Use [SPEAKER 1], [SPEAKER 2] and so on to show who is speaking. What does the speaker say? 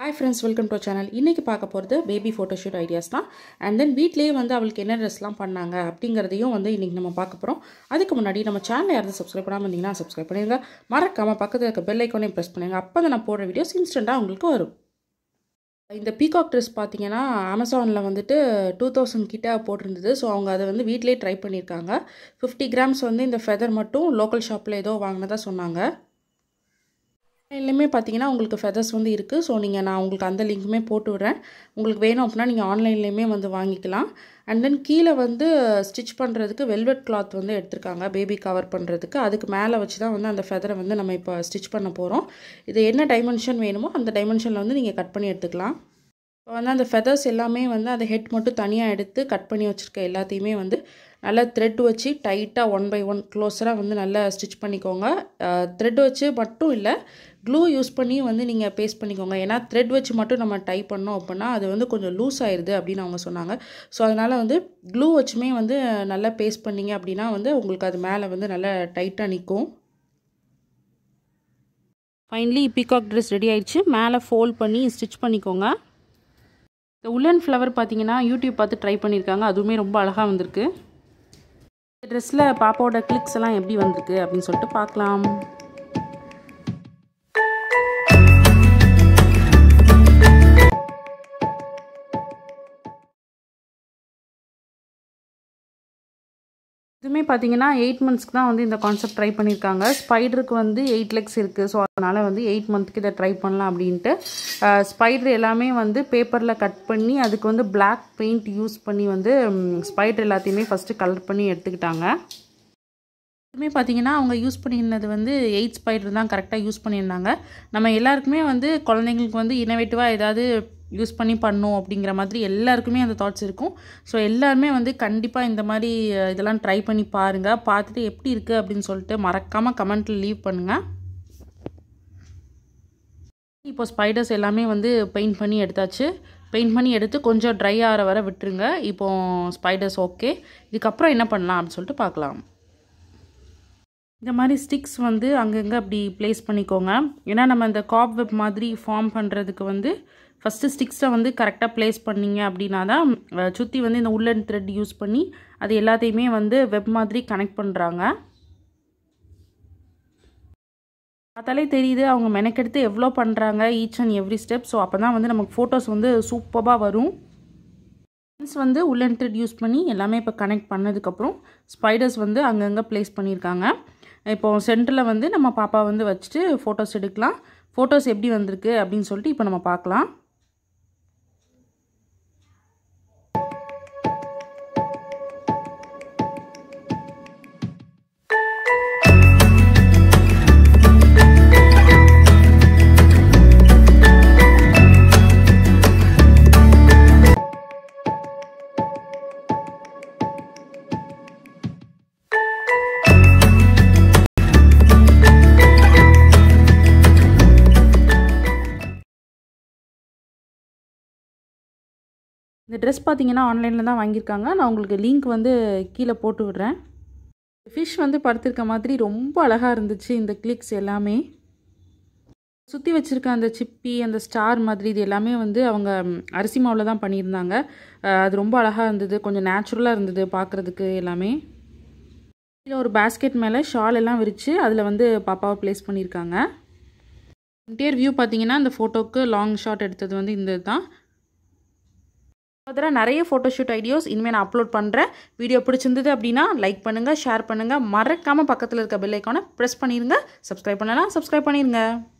[SPEAKER 1] hi friends welcome to channel இன்றைக்கி பார்க்க போகிறது பேபி ஃபோட்டோஷூட் ஐடியாஸ் தான் அண்ட் தென் வீட்லேயே வந்து அவளுக்கு என்ன ட்ரெஸ்லாம் பண்ணாங்க அப்படிங்கிறதையும் வந்து இன்றைக்கி நம்ம பார்க்க போகிறோம் அதுக்கு முன்னாடி நம்ம சேனலை யாராவது சப்ஸ்கிரைப் பண்ணாமல் இருந்தீங்கன்னா சப்ஸ்கிரைப் பண்ணிடுங்க மறக்காமல் பக்கத்தில் இருக்க பெல் ஐக்கானையும் ப்ரெஸ் பண்ணுங்கள் அப்போ தான் நான் போடுற வீடியோஸ் இன்ஸ்டண்ட்டாக உங்களுக்கு வரும் இந்த பீகாக் ட்ரெஸ் பார்த்தீங்கன்னா அமேசானில் வந்துட்டு டூ தௌசண்ட் கிட்ட போட்டிருந்தது ஸோ அவங்க அதை வந்து வீட்டிலே ட்ரை பண்ணியிருக்காங்க ஃபிஃப்டி கிராம்ஸ் வந்து இந்த ஃபெதர் மட்டும் லோக்கல் ஷாப்பில் ஏதோ வாங்கினதா சொன்னாங்க ஆன்லைன்லேயுமே பார்த்தீங்கன்னா உங்களுக்கு ஃபெதர்ஸ் வந்து இருக்குது ஸோ நீங்கள் நான் உங்களுக்கு அந்த லிங்க்குமே போட்டு விட்றேன் உங்களுக்கு வேணும் அப்படின்னா நீங்கள் ஆன்லைன்லேயுமே வந்து வாங்கிக்கலாம் அண்ட் தென் கீழே வந்து ஸ்டிச் பண்ணுறதுக்கு வெல்வெட் கிளாத் வந்து எடுத்திருக்காங்க பேபி கவர் பண்ணுறதுக்கு அதுக்கு மேலே வச்சு தான் வந்து அந்த ஃபெதரை வந்து நம்ம இப்போ ஸ்டிச் பண்ண போகிறோம் இது என்ன டைமென்ஷன் வேணுமோ அந்த டைமென்ஷனில் வந்து நீங்கள் கட் பண்ணி எடுத்துக்கலாம் இப்போ வந்து அந்த ஃபெதர்ஸ் எல்லாமே வந்து அந்த ஹெட் மட்டும் தனியாக எடுத்து கட் பண்ணி வச்சுருக்க எல்லாத்தையுமே வந்து நல்லா த்ரெட் வச்சு டைட்டாக ஒன் பை ஒன் க்ளோஸராக வந்து நல்லா ஸ்டிச் பண்ணிக்கோங்க த்ரெட் வச்சு மட்டும் இல்லை க்ளூ யூஸ் பண்ணி வந்து நீங்கள் பேஸ்ட் பண்ணிக்கோங்க ஏன்னா த்ரெட் வச்சு மட்டும் நம்ம டை பண்ணோம் அப்படின்னா அது வந்து கொஞ்சம் லூஸ் ஆயிடுது அப்படின்னு அவங்க சொன்னாங்க ஸோ அதனால் வந்து க்ளூ வச்சுமே வந்து நல்லா பேஸ்ட் பண்ணிங்க அப்படின்னா வந்து உங்களுக்கு அது மேலே வந்து நல்லா டைட்டாக நிற்கும் ஃபைனலி பீகாக் ட்ரெஸ் ரெடி ஆயிடுச்சு மேலே ஃபோல்ட் பண்ணி ஸ்டிச் பண்ணிக்கோங்க இந்த உல்லன் ஃப்ளவர் பார்த்தீங்கன்னா யூடியூப் பார்த்து ட்ரை பண்ணியிருக்காங்க அதுவுமே ரொம்ப அழகாக வந்திருக்கு இந்த ட்ரெஸ்ஸில் பாப்பாவோட கிளிக்ஸ் எல்லாம் எப்படி வந்திருக்கு அப்படின்னு சொல்லிட்டு பார்க்கலாம் இதுவுமே பார்த்தீங்கன்னா எயிட் மந்த்ஸ்க்கு தான் வந்து இந்த கான்செப்ட் ட்ரை பண்ணியிருக்காங்க ஸ்பைடருக்கு வந்து எயிட் லெக்ஸ் இருக்குது ஸோ அதனால் வந்து எயிட் மந்த்துக்கு இதை ட்ரை பண்ணலாம் அப்படின்ட்டு ஸ்பைடர் எல்லாமே வந்து பேப்பரில் கட் பண்ணி அதுக்கு வந்து பிளாக் பெயிண்ட் யூஸ் பண்ணி வந்து ஸ்பைடர் எல்லாத்தையுமே ஃபஸ்ட்டு கலர் பண்ணி எடுத்துக்கிட்டாங்க இதுவுமே பார்த்தீங்கன்னா அவங்க யூஸ் பண்ணியிருந்தது வந்து எயிட் ஸ்பைடர் தான் கரெக்டாக யூஸ் பண்ணியிருந்தாங்க நம்ம எல்லாருக்குமே வந்து குழந்தைங்களுக்கு வந்து இனோவேட்டிவாக ஏதாவது யூஸ் பண்ணி பண்ணும் அப்படிங்கிற மாதிரி எல்லாருக்குமே அந்த தாட்ஸ் இருக்கும் ஸோ எல்லாருமே வந்து கண்டிப்பாக இந்த மாதிரி இதெல்லாம் ட்ரை பண்ணி பாருங்கள் பார்த்துட்டு எப்படி இருக்குது அப்படின்னு சொல்லிட்டு மறக்காமல் கமெண்ட்டில் லீவ் பண்ணுங்கள் இப்போ ஸ்பைடர்ஸ் எல்லாமே வந்து பெயிண்ட் பண்ணி எடுத்தாச்சு பெயிண்ட் பண்ணி எடுத்து கொஞ்சம் ட்ரை ஆகிற வர விட்டுருங்க இப்போ ஸ்பைடர்ஸ் ஓகே இதுக்கப்புறம் என்ன பண்ணலாம் அப்படின்னு சொல்லிட்டு பார்க்கலாம் இந்த மாதிரி ஸ்டிக்ஸ் வந்து அங்கங்கே அப்படி ப்ளேஸ் பண்ணிக்கோங்க ஏன்னா நம்ம இந்த காப் வெப் மாதிரி ஃபார்ம் பண்ணுறதுக்கு வந்து ஃபஸ்ட்டு ஸ்டிக்ஸை வந்து கரெக்டாக ப்ளேஸ் பண்ணிங்க அப்படின்னா தான் சுற்றி வந்து இந்த உள்ளன் த்ரெட் யூஸ் பண்ணி அது எல்லாத்தையுமே வந்து வெப் மாதிரி கனெக்ட் பண்ணுறாங்க பார்த்தாலே தெரியுது அவங்க மெனக்கெடுத்து எவ்வளோ பண்ணுறாங்க each and every step so அப்போ தான் வந்து நமக்கு ஃபோட்டோஸ் வந்து சூப்பராக வரும் ஃப்ரெண்ட்ஸ் வந்து உள்ளன் த்ரெட் யூஸ் பண்ணி எல்லாமே இப்போ கனெக்ட் பண்ணதுக்கப்புறம் ஸ்பைடர்ஸ் வந்து அங்கங்கே ப்ளேஸ் பண்ணியிருக்காங்க இப்போது சென்டரில் வந்து நம்ம பாப்பா வந்து வச்சுட்டு ஃபோட்டோஸ் எடுக்கலாம் ஃபோட்டோஸ் எப்படி வந்திருக்கு அப்படின்னு சொல்லிட்டு இப்போ நம்ம பார்க்கலாம் இந்த ட்ரெஸ் பார்த்தீங்கன்னா ஆன்லைனில் தான் வாங்கியிருக்காங்க நான் உங்களுக்கு லிங்க் வந்து கீழே போட்டு விடுறேன் ஃபிஷ் வந்து படுத்திருக்க மாதிரி ரொம்ப அழகாக இருந்துச்சு இந்த கிளிக்ஸ் எல்லாமே சுற்றி வச்சுருக்க அந்த சிப்பி அந்த ஸ்டார் மாதிரி இது எல்லாமே வந்து அவங்க அரிசி மாவில் தான் பண்ணியிருந்தாங்க அது ரொம்ப அழகாக இருந்தது கொஞ்சம் நேச்சுரலாக இருந்தது பார்க்குறதுக்கு எல்லாமே இதில் ஒரு பேஸ்கெட் மேலே ஷால் எல்லாம் விரித்து அதில் வந்து பாப்பாவை ப்ளேஸ் பண்ணியிருக்காங்க இன்டீரியர் வியூ பார்த்தீங்கன்னா இந்த ஃபோட்டோக்கு லாங் ஷாட் எடுத்தது வந்து இந்த தான் ஃபர்தராக நிறைய ஃபோட்டோஷூட் ஐடியோஸ் இனிமேல் நான் அப்லோட் பண்ணுறேன் வீடியோ பிடிச்சிருந்தது அப்படின்னா லைக் பண்ணுங்கள் ஷேர் பண்ணுங்கள் மறக்காமல் பக்கத்தில் இருக்க பெல் ஐக்கானை ப்ரெஸ் பண்ணிடுங்க சப்ஸ்கிரைப் பண்ணலாம் சப்ஸ்கிரைப் பண்ணிடுங்க